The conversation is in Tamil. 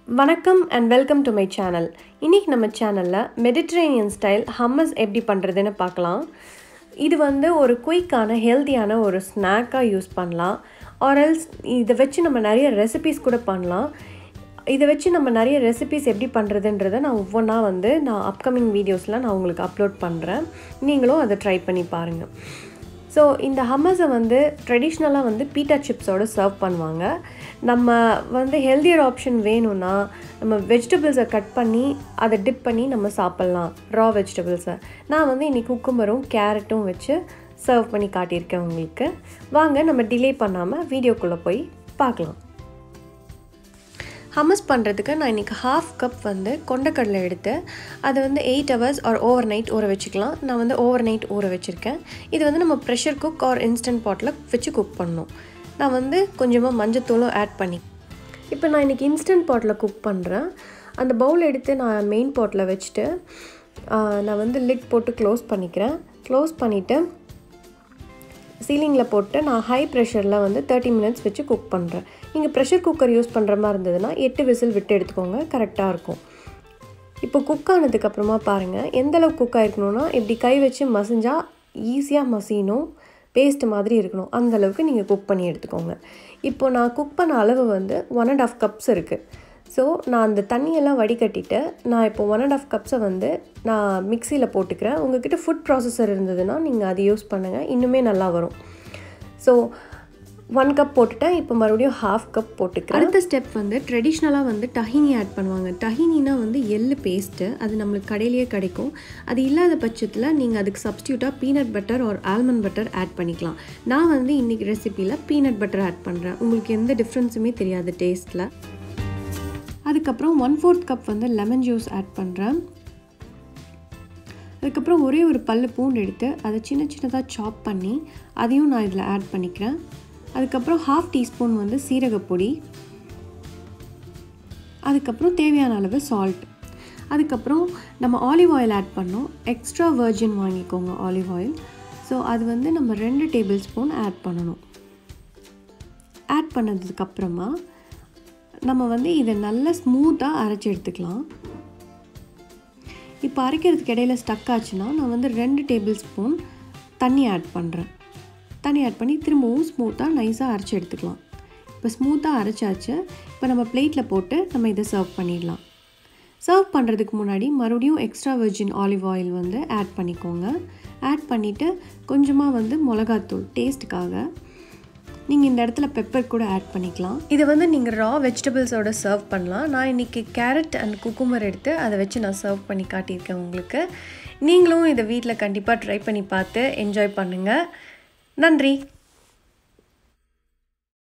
வணக்கம் and welcome to my channel இன்றைக்கி நம்ம சேனலில் மெடிட்ரேனியன் ஸ்டைல் ஹம்மஸ் எப்படி பண்ணுறதுன்னு பார்க்கலாம் இது வந்து ஒரு குயிக்கான ஹெல்த்தியான ஒரு ஸ்நாக்காக யூஸ் பண்ணலாம் ஆர்எல்ஸ் இதை வச்சு நம்ம நிறைய ரெசிபீஸ் கூட பண்ணலாம் இதை வச்சு நம்ம நிறைய ரெசிபீஸ் எப்படி பண்ணுறதுன்றதை நான் ஒவ்வொன்றா வந்து நான் அப்கமிங் வீடியோஸில் நான் உங்களுக்கு அப்லோட் பண்ணுறேன் நீங்களும் அதை ட்ரை பண்ணி பாருங்கள் ஸோ இந்த ஹம்மஸை வந்து ட்ரெடிஷ்னலாக வந்து பீட்டா சிப்ஸோடு சர்வ் பண்ணுவாங்க நம்ம வந்து ஹெல்தியர் ஆப்ஷன் வேணும்னா நம்ம வெஜிடபிள்ஸை கட் பண்ணி அதை டிப் பண்ணி நம்ம சாப்பிட்லாம் ரா வெஜிடபிள்ஸை நான் வந்து இன்றைக்கி குக்கும்பரும் கேரட்டும் வச்சு சர்வ் பண்ணி காட்டியிருக்கேன் உங்களுக்கு வாங்க நம்ம டிலே பண்ணாமல் வீடியோக்குள்ளே போய் பார்க்கலாம் ஹம்மஸ் பண்ணுறதுக்கு நான் இன்றைக்கி ஹாஃப் கப் வந்து கொண்டக்கடலை எடுத்து அதை வந்து eight hours or overnight ஊற வச்சுக்கலாம் நான் வந்து ஓவர் நைட் ஊற வச்சுருக்கேன் இது வந்து நம்ம pressure cook or instant pot வச்சு குக் பண்ணணும் நான் வந்து கொஞ்சமாக மஞ்சத்தூளும் ஆட் பண்ணி இப்போ நான் இன்றைக்கி இன்ஸ்டன்ட் பாட்டில் குக் பண்ணுறேன் அந்த பவுல் எடுத்து நான் மெயின் பாட்டில் வச்சுட்டு நான் வந்து லிட் போட்டு க்ளோஸ் பண்ணிக்கிறேன் க்ளோஸ் பண்ணிவிட்டு சீலிங்கில் போட்டு நான் ஹை ப்ரெஷரில் வந்து தேர்ட்டி மினிட்ஸ் வச்சு குக் பண்ணுறேன் நீங்கள் ப்ரெஷர் குக்கர் யூஸ் பண்ணுற மாதிரி இருந்ததுன்னா எட்டு விசில் விட்டு எடுத்துக்கோங்க கரெக்டாக இருக்கும் இப்போ குக் ஆனதுக்கப்புறமா பாருங்கள் எந்தளவுக்கு குக் ஆகிருக்கணும்னா இப்படி கை வச்சு மசிஞ்சால் ஈஸியாக மசியணும் பேஸ்ட் மாதிரி இருக்கணும் அந்தளவுக்கு நீங்கள் குக் பண்ணி எடுத்துக்கோங்க இப்போ நான் குக் பண்ண அளவு வந்து ஒன் அண்ட் ஆஃப் கப்ஸ் இருக்குது ஸோ நான் அந்த தண்ணியெல்லாம் வடிகட்டிட்டு நான் இப்போ ஒன் அண்ட் ஆஃப் கப்ஸை வந்து நான் மிக்சியில் போட்டுக்கிறேன் உங்ககிட்ட ஃபுட் ப்ராசஸர் இருந்ததுன்னா நீங்கள் அதை யூஸ் பண்ணுங்கள் இன்னுமே நல்லா வரும் ஸோ ஒன் கப் போட்டுட்டேன் இப்போ மறுபடியும் ஹாஃப் கப் போட்டுக்கிறேன் அடுத்த ஸ்டெப் வந்து ட்ரெடிஷ்னலாக வந்து டஹினி ஆட் பண்ணுவாங்க டஹினினா வந்து எள்ளு பேஸ்ட்டு அது நம்மளுக்கு கடையிலேயே கிடைக்கும் அது இல்லாத பட்சத்தில் நீங்கள் அதுக்கு சப்ஸ்டியூட்டாக பீனட் பட்டர் ஒரு ஆல்மண்ட் பட்டர் ஆட் பண்ணிக்கலாம் நான் வந்து இன்றைக்கி ரெசிப்பியில் பீனட் பட்டர் ஆட் பண்ணுறேன் உங்களுக்கு எந்த டிஃப்ரென்ஸுமே தெரியாது டேஸ்ட்டில் அதுக்கப்புறம் ஒன் ஃபோர்த் கப் வந்து லெமன் ஜூஸ் ஆட் பண்ணுறேன் அதுக்கப்புறம் ஒரே ஒரு பல்லு பூண்டு எடுத்து அதை சின்ன சின்னதாக சாப் பண்ணி அதையும் நான் இதில் ஆட் பண்ணிக்கிறேன் அதுக்கப்புறம் ஹாஃப் டீஸ்பூன் வந்து சீரகப்பொடி அதுக்கப்புறம் தேவையான அளவு சால்ட் அதுக்கப்புறம் நம்ம ஆலிவ் ஆயில் ஆட் பண்ணோம் எக்ஸ்ட்ரா வர்ஜின் வாங்கிக்கோங்க ஆலிவ் ஆயில் ஸோ அது வந்து நம்ம ரெண்டு டேபிள் ஸ்பூன் ஆட் பண்ணணும் ஆட் பண்ணதுக்கப்புறமா நம்ம வந்து இதை நல்லா ஸ்மூத்தாக அரைச்சி எடுத்துக்கலாம் இப்போ அரைக்கிறதுக்கு இடையில ஸ்டக் ஆச்சுன்னா நான் வந்து ரெண்டு டேபிள் ஸ்பூன் தண்ணி ஆட் பண்ணுறேன் தண்ணி ஆட் பண்ணி திரும்பவும் ஸ்மூத்தாக நைஸாக அரைச்சி எடுத்துக்கலாம் இப்போ ஸ்மூத்தாக அரைச்சாச்சு இப்போ நம்ம பிளேட்டில் போட்டு நம்ம இதை சர்வ் பண்ணிடலாம் சர்வ் பண்ணுறதுக்கு முன்னாடி மறுபடியும் எக்ஸ்ட்ரா வெர்ஜின் ஆலிவ் ஆயில் வந்து ஆட் பண்ணிக்கோங்க ஆட் பண்ணிவிட்டு கொஞ்சமாக வந்து மிளகாத்தூள் டேஸ்ட்டுக்காக நீங்கள் இந்த இடத்துல பெப்பர் கூட ஆட் பண்ணிக்கலாம் இதை வந்து நீங்கள் ரா வெஜிடபிள்ஸோட சர்வ் பண்ணலாம் நான் இன்றைக்கி கேரட் அண்ட் குக்குமர் எடுத்து அதை வச்சு நான் சர்வ் பண்ணி காட்டியிருக்கேன் உங்களுக்கு நீங்களும் இதை வீட்டில் கண்டிப்பாக ட்ரை பண்ணி பார்த்து என்ஜாய் பண்ணுங்கள் நன்றி